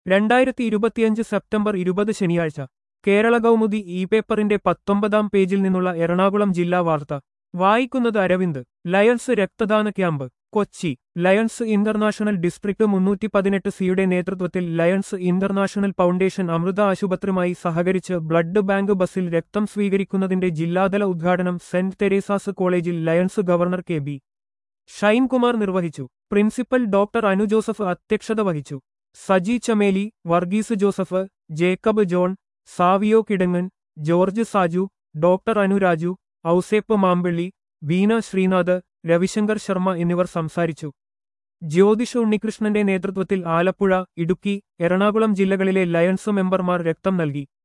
രണ്ടായിരത്തി ഇരുപത്തിയഞ്ച് സെപ്റ്റംബർ ഇരുപത് ശനിയാഴ്ച കേരള കൗമുദി ഇ പേപ്പറിന്റെ പത്തൊമ്പതാം പേജിൽ നിന്നുള്ള എറണാകുളം ജില്ലാ വാർത്ത വായിക്കുന്നത് അരവിന്ദ് ലയൺസ് രക്തദാന camp Kochi Lions International District മുന്നൂറ്റി പതിനെട്ട് സിയുടെ നേതൃത്വത്തിൽ ലയൺസ് ഇന്റർനാഷണൽ ഫൗണ്ടേഷൻ അമൃത ആശുപത്രിയുമായി സഹകരിച്ച് ബ്ലഡ് ബാങ്ക് ബസ്സിൽ രക്തം സ്വീകരിക്കുന്നതിന്റെ ജില്ലാതല ഉദ്ഘാടനം സെന്റ് തെരേസാസ് കോളേജിൽ Lions governor K B Shinekumar നിർവഹിച്ചു പ്രിൻസിപ്പൽ ഡോക്ടർ അനു ജോസഫ് അധ്യക്ഷത വഹിച്ചു സജി ചമേലി വർഗീസ് ജോസഫ് ജേക്കബ് ജോൺ സാവിയോ കിടങ്ങൻ ജോർജ് സാജു ഡോക്ടർ അനുരാജു ഔസേപ്പ് മാമ്പിള്ളി ബീന ശ്രീനാഥ് രവിശങ്കർ ശർമ്മ എന്നിവർ സംസാരിച്ചു ജ്യോതിഷ ഉണ്ണികൃഷ്ണന്റെ നേതൃത്വത്തിൽ ആലപ്പുഴ ഇടുക്കി എറണാകുളം ജില്ലകളിലെ ലയൺസ് മെമ്പർമാർ രക്തം നൽകി